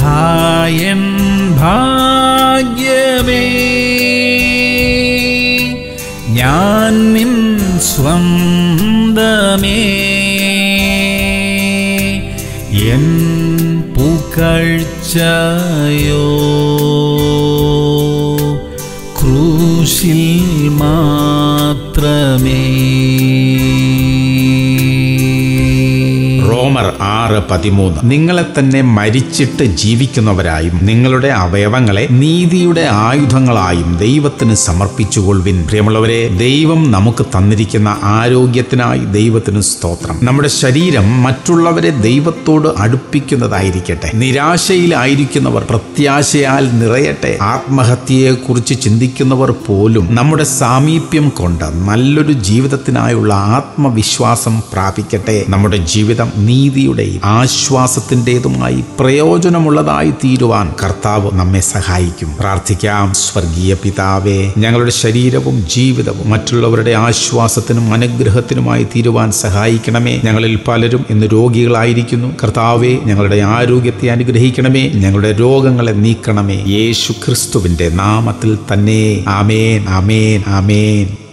ഹായൻ ഭാഗ്യമേ ഞാൻ നിൻ സ്വന്തമേ എൻ പുകഴ്ചയോ ക്രൂശിൽ മാത്രമേ റോമർ ആറ് പതിമൂന്ന് നിങ്ങളെ തന്നെ മരിച്ചിട്ട് ജീവിക്കുന്നവരായും നിങ്ങളുടെ അവയവങ്ങളെ നീതിയുടെ ആയുധങ്ങളായും ദൈവത്തിന് സമർപ്പിച്ചുകൊള്ളുവിൻ പ്രിയമുള്ളവരെ ദൈവം നമുക്ക് തന്നിരിക്കുന്ന ആരോഗ്യത്തിനായി ദൈവത്തിന് സ്തോത്രം നമ്മുടെ ശരീരം മറ്റുള്ളവരെ ദൈവത്തോട് അടുപ്പിക്കുന്നതായിരിക്കട്ടെ നിരാശയിലായിരിക്കുന്നവർ പ്രത്യാശയാൽ നിറയട്ടെ ആത്മഹത്യയെക്കുറിച്ച് ചിന്തിക്കുന്നവർ പോലും നമ്മുടെ സാമീപ്യം കൊണ്ട് നല്ലൊരു ജീവിതത്തിനായുള്ള ആത്മവിശ്വാസം പ്രാപിക്കട്ടെ നമ്മുടെ ജീവിതം നീതിയുടെയും ആശ്വാസത്തിൻ്റെതുമായി പ്രയോജനമുള്ളതായി തീരുവാൻ കർത്താവ് നമ്മെ സഹായിക്കും പ്രാർത്ഥിക്കാം സ്വർഗീയ പിതാവേ ഞങ്ങളുടെ ശരീരവും ജീവിതവും മറ്റുള്ളവരുടെ ആശ്വാസത്തിനും അനുഗ്രഹത്തിനുമായി തീരുവാൻ സഹായിക്കണമേ ഞങ്ങളിൽ പലരും ഇന്ന് രോഗികളായിരിക്കുന്നു കർത്താവെ ഞങ്ങളുടെ ആരോഗ്യത്തെ അനുഗ്രഹിക്കണമേ ഞങ്ങളുടെ രോഗങ്ങളെ നീക്കണമേ യേശു ക്രിസ്തുവിന്റെ നാമത്തിൽ തന്നെ ആമേൻ ആമേൻ ആമേൻ